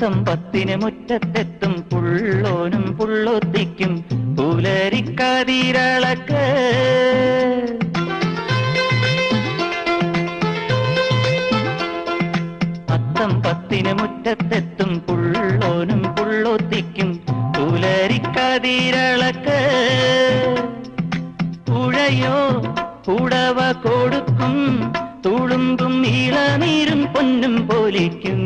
അത്തം പത്തിന് മുറ്റത്തെത്തും പുള്ളോനും പുള്ളൊത്തിക്കും പുലരിക്കതിരളക്ക് അത്തം പത്തിന് മുറ്റത്തെത്തും പുള്ളോനും പുള്ളൊത്തിക്കും പുലരിക്കതിരളക്ക് പുഴയോ പുടവ കൊടുക്കും തുളുമ്പും ഇളനീരും പൊന്നും പോലിക്കും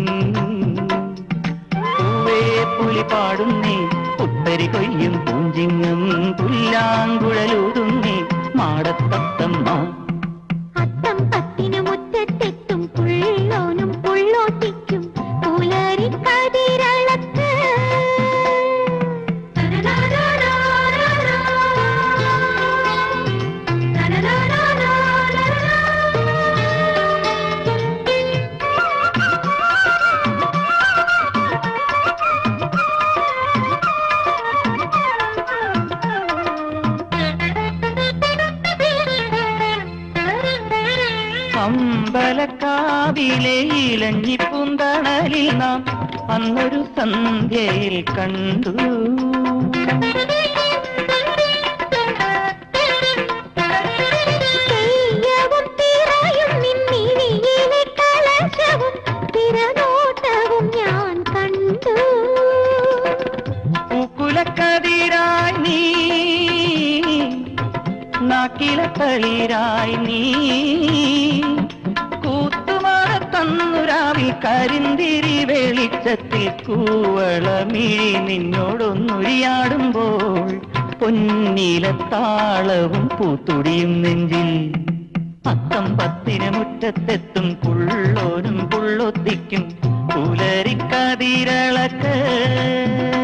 പൂവേ പുലി പാടുന്നേ പുത്തരി കൊയ്യും പൂഞ്ചിങ്ങും പുല്ലാങ്കുഴലൂതുന്നേ മാടത്തത്തമ്മ അത്തം പത്തിന് മുറ്റത്തെത്തും പുള്ളോനും പുള്ളോട്ടിക്കും പുലരി കതിരളക്ക് അമ്പലക്കാവിലെ ഇലഞ്ഞിപ്പുന്തണലിൽ നാം അന്നൊരു സന്ധ്യയിൽ കണ്ടു തെയ്യവും തിറയും നിന്നിനിയിലെ കളശവും തിരനോട്ടവും ഞാൻ കണ്ടു പൂക്കുലക്കതിരായി നീ നാക്കിലത്തളിരായി നീ കൂത്തുമാറത്തന്നുരാവിൽ കരിന്തിരി വെളിച്ചത്തിൽ കൂവളമിഴി നിന്നോടൊന്നുരിയാടുമ്പോൾ പൊന്നിലത്താളവും പൂത്തുടിയും നെഞ്ചിൽ പത്തം പത്തിന് മുറ്റത്തെത്തും പുള്ളോനും പുള്ളൊത്തിക്കും പുലരിക്കതിരളക്ക്